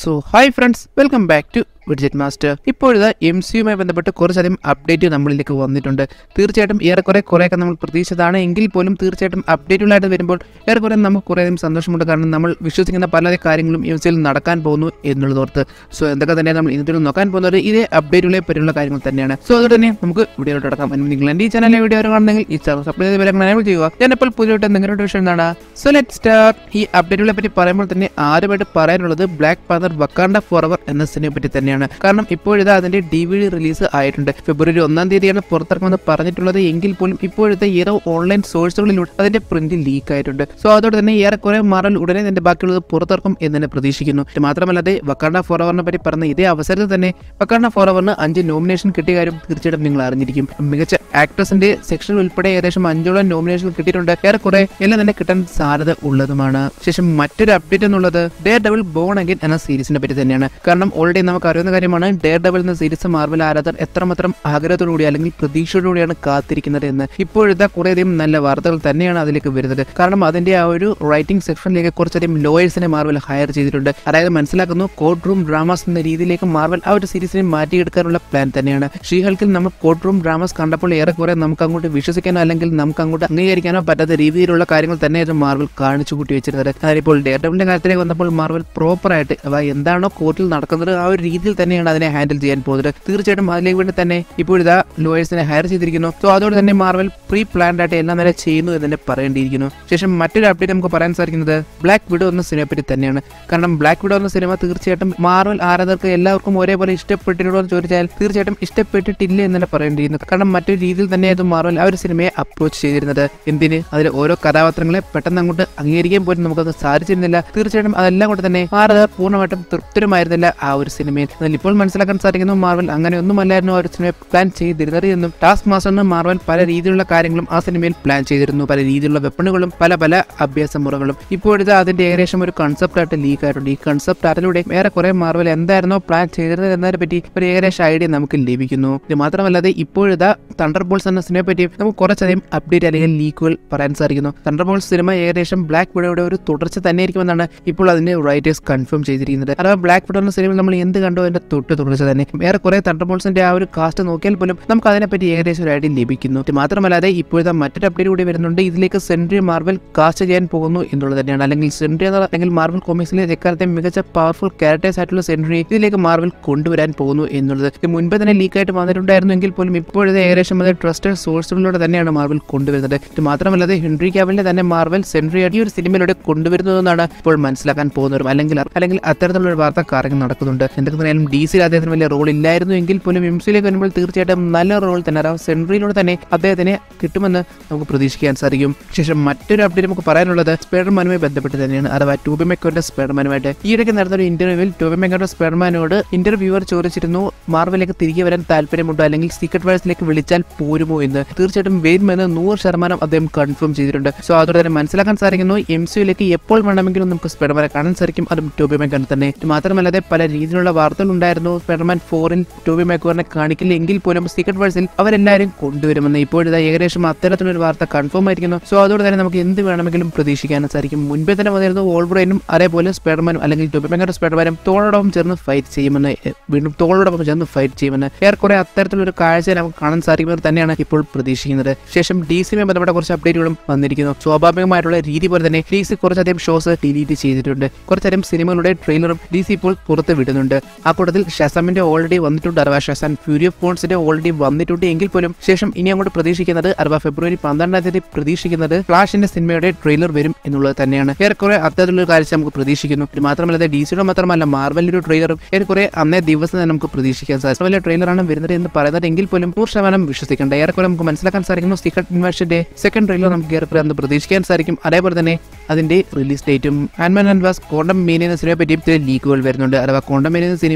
so hi friends welcome back to widget master ഇപ്പോഴിതാ M സിയുമായി ബന്ധപ്പെട്ട് കുറച്ചധികം അപ്ഡേറ്റ് നമ്മളിലേക്ക് വന്നിട്ടുണ്ട് തീർച്ചയായിട്ടും ഏറെക്കുറെ കുറേയൊക്കെ നമ്മൾ പ്രതീക്ഷിച്ചതാണ് എങ്കിൽ പോലും തീർച്ചയായിട്ടും അപ്ഡേറ്റുകളായിട്ട് വരുമ്പോൾ ഏറെക്കുറെ നമുക്ക് കുറേയധികം സന്തോഷമുണ്ട് കാരണം നമ്മൾ വിശ്വസിക്കുന്ന പല കാര്യങ്ങളും എം സിയിൽ നടക്കാൻ പോകുന്നു എന്നുള്ളതോർത്ത് സോ എന്തൊക്കെ തന്നെ നമ്മൾ ഇന്നത്തെ നോക്കാൻ പോകുന്നത് ഇതേ അപ്ഡേറ്റുകളെ പറ്റിയുള്ള കാര്യങ്ങൾ തന്നെയാണ് സോ അതുകൊണ്ട് തന്നെ നമുക്ക് വീഡിയോയിലോട്ട് കിടക്കാം അതിന് നിങ്ങൾ എൻ്റെ ഈ ചാനലിലെ വീഡിയോ കാണുന്നെങ്കിൽ ഈ ചാനൽ സബ്സ്ക്രൈബ് ചെയ്ത് വിലങ്ങൾ എനേബിൾ ചെയ്യുക ഞാനിപ്പോൾ പുതിയതായിട്ട് നിങ്ങളുടെ വിഷയം എന്താണ് സോ ലെറ്റ് സ്റ്റാർട്ട് ഈ അപ്ഡേറ്റുകളെ പറ്റി പറയുമ്പോൾ തന്നെ ആദ്യമായിട്ട് പറയാനുള്ളത് ബ്ലാക്ക് പാന്തർ വക്കാണ്ട ഫോറവർ എന്ന സിനിമയെ പറ്റി തന്നെയാണ് കാരണം ഇപ്പോഴിതാ അതിന്റെ ഡി വി ഡി റിലീസ് ആയിട്ടുണ്ട് ഫെബ്രുവരി ഒന്നാം തീയതിയാണ് പുറത്തിറക്കുമെന്ന് പറഞ്ഞിട്ടുള്ളത് എങ്കിൽ പോലും ഇപ്പോഴത്തെ ഏതോ ഓൺലൈൻ സോഴ്സുകളിലൂടെ അതിന്റെ പ്രിന്റ് ലീക്ക് ആയിട്ടുണ്ട് സോ അതോടെ തന്നെ ഏറെക്കുറെ മാറൽ ഉടനെ തന്നെ ബാക്കിയുള്ളത് പുറത്തിറക്കും എന്ന് തന്നെ പ്രതീക്ഷിക്കുന്നു ഇത് മാത്രമല്ലാതെ വക്കാണ്ട ഫോറവറിനെ പറ്റി പറഞ്ഞ ഇതേ അവസരത്തിൽ തന്നെ വക്കാണ്ട ഫോറവറിന് അഞ്ച് നോമിനേഷൻ കിട്ടിയ കാര്യം തീർച്ചയായിട്ടും നിങ്ങൾ അറിഞ്ഞിരിക്കും മികച്ച ആക്ട്രസിന്റെ സെക്ഷനിൽ ഉൾപ്പെടെ ഏകദേശം അഞ്ചോളം നോമിനേഷൻ കിട്ടിയിട്ടുണ്ട് ഏറെക്കുറെ എല്ലാം തന്നെ കിട്ടാൻ സാധ്യത ഉള്ളതുമാണ് ശേഷം മറ്റൊരു അപ്ഡേറ്റ് എന്നുള്ളത് ഡേ ഡബിൾ ബോൺ അഗൈൻ എന്ന സീരീസിനെ പറ്റി തന്നെയാണ് കാരണം ഓൾറെഡി നമുക്ക് അറിയുന്ന കാര്യമാണ് ഡേ ഡബിൾ എന്ന സീരീസ് മാർവൽ ആരാധകർ എത്രമാത്രം ആഗ്രഹത്തോടുകൂടി അല്ലെങ്കിൽ പ്രതീക്ഷയോടുകൂടിയാണ് കാത്തിരിക്കുന്നത് എന്ന് ഇപ്പോഴത്തെ കുറേയധികം നല്ല വാർത്തകൾ തന്നെയാണ് അതിലേക്ക് വരുന്നത് കാരണം അതിന്റെ ആ ഒരു റൈറ്റിംഗ് സെക്ഷനിലേക്ക് കുറച്ചധികം ലോയേഴ്സിനെ മാർവൽ ഹയർ ചെയ്തിട്ടുണ്ട് അതായത് മനസ്സിലാക്കുന്നു കോർട്ട് റൂം ഡ്രാമാസ് എന്ന രീതിയിലേക്ക് മാർവൽ ആ ഒരു സീരീസിനെ മാറ്റിയെടുക്കാനുള്ള പ്ലാൻ തന്നെയാണ് ഷീഹൽക്കിൽ നമ്മൾ കോർട്ട് റൂം ഡ്രാമാസ് കണ്ടപ്പോൾ ഏറെക്കുറെ നമുക്ക് അങ്ങോട്ട് വിശ്വസിക്കാനോ അല്ലെങ്കിൽ നമുക്ക് അങ്ങോട്ട് അംഗീകരിക്കാനോ പറ്റാത്ത രീതിയിലുള്ള കാര്യങ്ങൾ തന്നെയായിരുന്നു മാർവൽ കാണിച്ചു കൂട്ടി വെച്ചിരുന്നത് അതായത് ഇപ്പോൾ ഡേറ്റബിളിന്റെ കാര്യത്തിലേക്ക് വന്നപ്പോൾ മാർവൽ പ്രോപ്പറായിട്ട് അവ എന്താണോ കോർട്ടിൽ നടക്കുന്നത് ആ ഒരു രീതിയിൽ തന്നെയാണ് അതിനെ ഹാൻഡിൽ ചെയ്യാൻ പോകുന്നത് തീർച്ചയായിട്ടും അതിലേക്ക് വേണ്ടി തന്നെ ഇപ്പോഴിതാ ലോയേഴ്സിനെ ഹയർ ചെയ്തിരിക്കുന്നു സോ അതോടെ തന്നെ മാർവൽ പ്രീ പ്ലാൻഡ് ആയിട്ട് എല്ലാം തന്നെ ചെയ്യുന്നു എന്ന് തന്നെ പറയേണ്ടിയിരിക്കുന്നു ശേഷം മറ്റൊരു അപ്ഡേറ്റ് നമുക്ക് പറയാൻ സാധിക്കുന്നത് ബ്ലാക്ക് വിഡോ എന്ന സിനിമയെ പറ്റി തന്നെയാണ് കാരണം ബ്ലാക്ക് വിഡോ എന്ന സിനിമ തീർച്ചയായിട്ടും മാർവൽ ആരാധകർക്ക് എല്ലാവർക്കും ഒരേപോലെ ഇഷ്ടപ്പെട്ടിട്ടുണ്ടോ എന്ന് ചോദിച്ചാൽ തീർച്ചയായിട്ടും ഇഷ്ടപ്പെട്ടിട്ടില്ല എന്ന് തന്നെ പറയേണ്ടിയിരുന്നു കാരണം മറ്റൊരു രീതിയിൽ തന്നെയായിരുന്നു മാർവൽ ആ ഒരു സിനിമയെ അപ്രോച്ച് ചെയ്തിരുന്നത് എന്തിന് അതിൽ ഓരോ കഥാപാത്രങ്ങളെ പെട്ടെന്ന് അങ്ങോട്ട് അംഗീകരിക്കാൻ പോലും നമുക്കത് സാധിച്ചിരുന്നില്ല തീർച്ചയായിട്ടും അതെല്ലാം കൊണ്ട് തന്നെ ആരാധകർ പൂർണ്ണമായിട്ടും തൃപ്തരുമായിരുന്നില്ല ആ ഒരു സിനിമയിൽ എന്നാൽ ഇപ്പോൾ മനസ്സിലാക്കാൻ സാധിക്കുന്നു മാർവൽ അങ്ങനെ ഒന്നുമല്ലായിരുന്നു ആ ഒരു സിനിമയെ പ്ലാൻ ചെയ്തിരുന്നത് എന്നും ടാസ്ക് മാസ്റ്ററിന് മാർവൽ പല രീതിയിലുള്ള കാര്യങ്ങളും ആ സിനിമയിൽ പ്ലാൻ ചെയ്തിരുന്നു പല രീതിയിലുള്ള വെപ്പണുകളും പല പല അഭ്യാസ മുറകളും ഇപ്പോഴത്തെ അതിന്റെ ഏകദേശം ഒരു കൺസെപ്റ്റ് ആയിട്ട് ലീക്ക് ആയിട്ടുണ്ട് ഈ കൺസെപ്റ്റ് അതിലൂടെ വേറെ കുറെ മാർവൽ എന്തായിരുന്നോ പ്ലാൻ ചെയ്തിരുന്നത് എന്നതിനെ പറ്റി ഒരു ഏകദേശം ഐഡിയ നമുക്ക് ലഭിക്കുന്നു ഇത് മാത്രമല്ലാതെ ഇപ്പോഴത്തെ തണ്ടർ ബോൾസ് എന്ന സിനിമയെ പറ്റി നമുക്ക് കുറച്ചധികം അപ്ഡേറ്റ് അല്ലെങ്കിൽ ലീക്കുകൾ പറയാൻ സാധിക്കുന്നു തണ്ടർ ബോൾസ് സിനിമ ഏകദേശം ബ്ലാക്ക് വിഡോയുടെ ഒരു തുടർച്ച തന്നെയായിരിക്കുമെന്നാണ് ഇപ്പോൾ അതിന്റെ റൈറ്റേഴ്സ് കൺഫേം ചെയ്തിരിക്കുന്നത് അഥവാ ബ്ലാക്ക് വിഡോ എന്ന സിനിമയിൽ നമ്മൾ എന്ത് കണ്ടോ അതിന്റെ തൊട്ട് തുടർച്ച തന്നെ വേറെ കുറെ തണ്ടർ ബോൾസിന്റെ ആ ഒരു കാസ്റ്റ് നോക്കിയാൽ പോലും നമുക്ക് അതിനെപ്പറ്റി ഏകദേശം ഒരു ഐഡിയ ലഭിക്കുന്നു ഇത് മാത്രമല്ലാതെ ഇപ്പോഴത്തെ മറ്റൊരു അപ്ഡേറ്റ് കൂടി വരുന്നുണ്ട് ഇതിലേക്ക് സെൻട്രി മാർവൽ കാസ്റ്റ് ചെയ്യാൻ പോകുന്നു എന്നുള്ളത് തന്നെയാണ് അല്ലെങ്കിൽ സെൻട്രി എന്ന അല്ലെങ്കിൽ മാർവൽ കോമിക്സിലെ എക്കാലത്തെ മികച്ച പവർഫുൾ ക്യാരക്ടേഴ്സ് ആയിട്ടുള്ള സെൻട്രി ഇതിലേക്ക് മാർവൽ കൊണ്ടുവരാൻ പോകുന്നു എന്നുള്ളത് ഇത് മുൻപ് തന്നെ ലീക്കായിട്ട് വന്നിട്ടുണ്ടായിരുന്നു എങ്കിൽ പോലും ഇപ്പോഴത്തെ ഏകദേശം അത് ട്രസ്റ്റഡ് സോഴ്സുകളിലൂടെ തന്നെയാണ് മാർവൽ കൊണ്ടുവരുന്നത് ഇത് മാത്രമല്ലാതെ ഹെൻറി കാവലിനെ തന്നെ മാർവൽ സെൻട്രി ഈ ഒരു സിനിമയിലൂടെ കൊണ്ടുവരുന്നതെന്നാണ് ഇപ്പോൾ മനസ്സിലാക്കാൻ പോകുന്നവരും അല്ലെങ്കിൽ അല്ലെങ്കിൽ അത്തരത്തിലുള്ള ഒരു വാർത്ത കാര്യങ്ങൾ നടക്കുന്നുണ്ട് എന്തൊക്കെ പറഞ്ഞാലും ഡി സിയിൽ അദ്ദേഹത്തിന് വലിയ റോൾ ഇല്ലായിരുന്നു എങ്കിൽ പോലും എം സിയിലേക്ക് വരുമ്പോൾ തീർച്ചയായിട്ടും നല്ല റോൾ തന്നെ അതായത് സെൻട്രിയിലൂടെ തന്നെ അദ്ദേഹത്തിന് കിട്ടുമെന്ന് നമുക്ക് പ്രതീക്ഷിക്കാൻ സാധിക്കും ശേഷം മറ്റൊരു അപ്ഡേറ്റ് നമുക്ക് പറയാനുള്ളത് സ്പൈഡർമാനുമായി ബന്ധപ്പെട്ട് തന്നെയാണ് അഥവാ ടൂബി മെക്കോന്റെ സ്പൈഡർമാനുമായിട്ട് ഈയിടയ്ക്ക് നടന്ന ഒരു ഇന്റർവ്യൂവിൽ ടൂബി മെക്കോന്റെ സ്പൈഡർമാനോട് ഇന്റർവ്യൂവർ ചോദിച്ചിരുന്നു മാർവലിലേക്ക് തിരികെ വരാൻ താല്പര്യമുണ്ടോ അല്ലെങ്കിൽ സീക്രട്ട് വേഴ്സിലേക്ക് വിളിച്ചാൽ പോരുമോ എന്ന് തീർച്ചയായിട്ടും വരുമെന്ന് നൂറ് ശതമാനം അദ്ദേഹം കൺഫേം ചെയ്തിട്ടുണ്ട് സോ അതോടെ തന്നെ മനസ്സിലാക്കാൻ സാധിക്കുന്നു എം സിയിലേക്ക് എപ്പോൾ വേണമെങ്കിലും നമുക്ക് സ്പൈഡർമാനെ കാണാൻ സാധിക്കും അതും ടോബി മെക്കോൻ തന്നെ ഇത് മാത്രമല്ലാതെ പല രീതിയിലുള്ള വാർത്തകൾ ഉണ്ടായിരുന്നു സ്പൈഡർമാൻ ഫോറിൽ ടോബി മെക്കോറിനെ കാണിക്കില്ല എങ്കിൽ പോലും സീക്രട്ട് വേഴ്സിൽ അവരെല്ലാവരും കൊണ്ടുവരുമെന്ന് ഇപ്പോഴത്തെ ഏകദേശം അത്തരത്തിലൊരു വാർത്ത കൺഫേം ആയിരിക്കുന്നു സോ അതോടെ തന്നെ നമുക്ക് എന്ത് വേണമെങ്കിലും പ്രതീക്ഷിക്കാൻ സാധിക്കും മുൻപേ തന്നെ വന്നിരുന്നു ഓൾബ്രൈനും അതേപോലെ സ്പൈഡർമാനും അല്ലെങ്കിൽ ടോബി മെക്കോന്റെ സ്പൈഡർമാനും തോളോടൊപ്പം ചേർന്ന് ഫൈറ്റ് ചെയ്യുമെന്ന് എ, വീണ്ടും തോളോടൊപ്പം ചേർന്ന് ഫൈറ്റ് ചെയ്യുമെന്ന് ഏറെക്കുറെ അത്തരത്തിലൊരു കാഴ്ച നമുക്ക് കാണാൻ സാധിക്കുമെന്ന് തന്നെയാണ് ഇപ്പോൾ പ്രതീക്ഷിക്കുന്നത് ശേഷം ഡി സിയുമായി ബന്ധപ്പെട്ട കുറച്ച് അപ്ഡേറ്റുകളും വന്നിരിക്കുന്നു സ്വാഭാവികമായിട്ടുള്ള രീതി പോലെ തന്നെ ഡി സി കുറച്ചധികം ഷോസ് ഡിലീറ്റ് ചെയ്തിട്ടുണ്ട് കുറച്ചധികം സിനിമകളുടെ ട്രെയിലറും ഡി സി ഇപ്പോൾ പുറത്ത് വിടുന്നുണ്ട് ആ കൂട്ടത്തിൽ ഷസാമിന്റെ ഓൾറെഡി വന്നിട്ടുണ്ട് അഥവാ ഷസാൻ ഫ്യൂരി ഓഫ് ഫോൺസിന്റെ ഓൾറെഡി വന്നിട്ടുണ്ട് എങ്കിൽ പോലും ശേഷം ഇനി അങ്ങോട്ട് പ്രതീക്ഷിക്കുന്നത് അഥവാ ഫെബ്രുവരി പന്ത്രണ്ടാം തീയതി പ്രതീക്ഷിക്കുന്നത് ഫ്ലാഷിന്റെ സിനിമയുടെ ട്രെയിലർ വരും എന്നുള്ളത് തന്നെയാണ് ഏറെക്കുറെ അത്തരത്തിലുള്ള ഒരു കാഴ്ച നമുക്ക് പ്രതീക്ഷിക്കുന്നു ഇത് മാത്രമല്ല ഡി സിയുടെ മാത്രമല്ല മാർവലിന്റെ ഒരു ട്രെയിലറും ഏറെക്കുറെ അന്നേ ദിവസം തന്നെ നമുക്ക് പ്രതീക്ഷിക്കാൻ സാധിക്കും വലിയ ട്രെയിലറാണ് വരുന്നത് എന്ന് പറയുന്നത് എങ്കിൽ പോലും നൂറ് ശതമാനം വിശ്വസിക്കേണ്ട ഏറെക്കുറെ നമുക്ക് മനസ്സിലാക്കാൻ സാധിക്കുന്നു സീക്രട്ട് ഇൻവേഷന്റെ സെക്കൻഡ് ട്രെയിലർ നമുക്ക് ഏറെക്കുറെ അന്ന് പ്രതീക്ഷിക്കാൻ സാധിക്കും അതേപോലെ തന്നെ അതിന്റെ റിലീസ് ഡേറ്റും ആൻമാൻ ആൻഡ് വാസ് കോണ്ടം മീൻ എന്ന സിനിമയെ പറ്റിയും ചില ലീക്കുകൾ വരുന്നുണ്ട് അഥവാ കോണ്ടം മീൻ എന്ന സിനിമയിൽ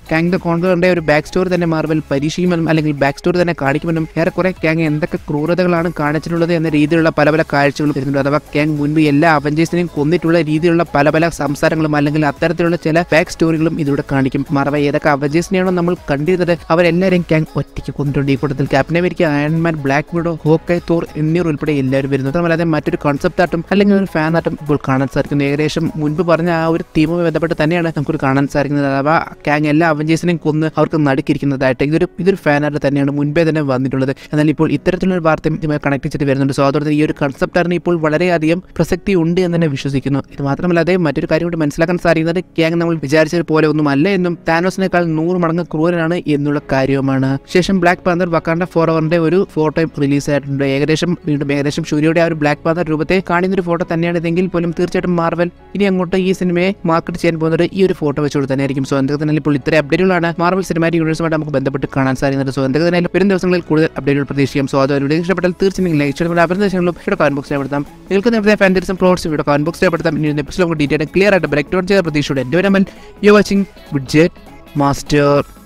കാങ് ദ കോൺകറിന്റെ ഒരു ബാക്ക് സ്റ്റോറി തന്നെ മാർവൽ പരീക്ഷിക്കുമെന്നും അല്ലെങ്കിൽ ബാക്ക് സ്റ്റോറി തന്നെ കാണിക്കുമെന്നും ഏറെക്കുറെ കാങ് എന്തൊക്കെ ക്രൂരതകളാണ് കാണിച്ചിട്ടുള്ളത് എന്ന രീതിയിലുള്ള പല പല കാഴ്ചകൾ വരുന്നുണ്ട് അഥവാ കാങ് മുൻപ് എല്ലാ അവഞ്ചേഴ്സിനെയും കൊന്നിട്ടുള്ള രീതിയിലുള്ള പല പല സംസാരങ്ങളും അല്ലെങ്കിൽ അത്തരത്തിലുള്ള ചില ബാക്ക് സ്റ്റോറികളും ഇതിലൂടെ കാണിക്കും മാർവൽ ഏതൊക്കെ അവഞ്ചേഴ്സിനെയാണോ നമ്മൾ കണ്ടിരുന്നത് അവരെല്ലാവരെയും കാങ് ഒറ്റയ്ക്ക് കൊന്നിട്ടുണ്ട് ഈ കൂട്ടത്തിൽ Captain America Iron Man Black Widow Hawkeye Thor എന്നിവർ ഉൾപ്പെടെ എല്ലാവരും വരുന്നു അതുമല്ലാതെ മറ്റൊരു കോൺസെപ്റ്റ് ആയിട്ടും അല്ലെങ്കിൽ ഒരു ഫാൻ ആയിട്ടും ഇപ്പോൾ കാണാൻ സാധിക്കുന്നു ഏകദേശം മുൻപ് പറഞ്ഞ ആ ഒരു തീമുമായി ബന്ധപ്പെട്ട് തന്നെയാണ് നമുക്ക് കാണാൻ സാധിക്കുന്നത് അഥവാ കാങ് എല്ലാ അവഞ്ചേഴ്സിനെയും കൊന്ന് അവർക്ക് നടുക്കിരിക്കുന്നതായിട്ട് ഇതൊരു ഇതൊരു ഫാനായിട്ട് തന്നെയാണ് മുൻപേ തന്നെ വന്നിട്ടുള്ളത് എന്നാൽ ഇപ്പോൾ ഇത്തരത്തിലുള്ള ഒരു വാർത്തയും ഇതുമായി കണക്ട് ചെയ്തിട്ട് വരുന്നുണ്ട് സോ അതുകൊണ്ട് ഈ ഒരു കൺസെപ്റ്റ് ആണ് ഇപ്പോൾ വളരെയധികം പ്രസക്തി ഉണ്ട് എന്ന് തന്നെ വിശ്വസിക്കുന്നു ഇത് മാത്രമല്ലാതെ മറ്റൊരു കാര്യം കൂടി മനസ്സിലാക്കാൻ സാധിക്കുന്നത് കാങ് നമ്മൾ വിചാരിച്ചത് പോലെ ഒന്നും അല്ല എന്നും താനോസിനേക്കാൾ നൂറ് മടങ്ങ് ക്രൂരനാണ് എന്നുള്ള കാര്യവുമാണ് ശേഷം ബ്ലാക്ക് പാന്തർ വക്കാണ്ട ഫോർ അവറിന്റെ ഒരു ഫോട്ടോ റിലീസ് ആയിട്ടുണ്ട് ഏകദേശം വീണ്ടും ഏകദേശം സൂര്യയുടെ ആ ഒരു ബ്ലാക്ക് പാന്തർ രൂപത്തെ കാണുന്ന ഒരു ഫോട്ടോ തന്നെയാണ് ഇതെങ്കിൽ പോലും തീർച്ചയായിട്ടും മാർവൽ ഇനി അങ്ങോട്ട് ഈ സിനിമയെ മാർക്കറ്റ് ചെയ്യാൻ പോകുന്നത് ഈ ഒരു ഫോട്ടോ വെച്ചുകൊണ്ട് തന്നെയായിരിക്കും സോ എന്തൊക്കെ തന്നെ ഇപ്പോൾ ഇത്ര അപ്ഡേറ്റുകളാണ് മാർവൽ സിനിമാറ്റിക് യൂണിവേഴ്സുമായിട്ട് നമുക്ക് ബന്ധപ്പെട്ട് കാണാൻ സാധിക്കുന്നത് സോ എന്തൊക്കെ തന്നെ വരും ദിവസങ്ങളിൽ കൂടുതൽ അപ്ഡേറ്റുകൾ പ്രതീക്ഷിക്കാം സോ അത് വീഡിയോ ഇഷ്ടപ്പെട്ടാൽ തീർച്ചയായും ലൈക്ക് ചെയ്യണം അവരുടെ ദിവസങ്ങളും ഇവിടെ കമന്റ് ബോക്സിൽ പെടുത്താം നിങ്ങൾക്ക് നേരത്തെ ഫാൻ തിരിച്ചും പ്ലോട്ട്സ് ഇവിടെ കമന്റ് ബോക്സിൽ പെടുത്താം ഇനി എപ്പിസോഡ് ഡീറ്റെയിൽ ക്ലിയർ ആയിട്ട് ബ്രേക്ക് ഡൗൺ ചെയ്ത പ്രതീക്ഷയോടെ എൻ്റെ വരമൽ യു വാച്ചിങ് വിഡ്ജറ്റ് മാസ്റ്റർ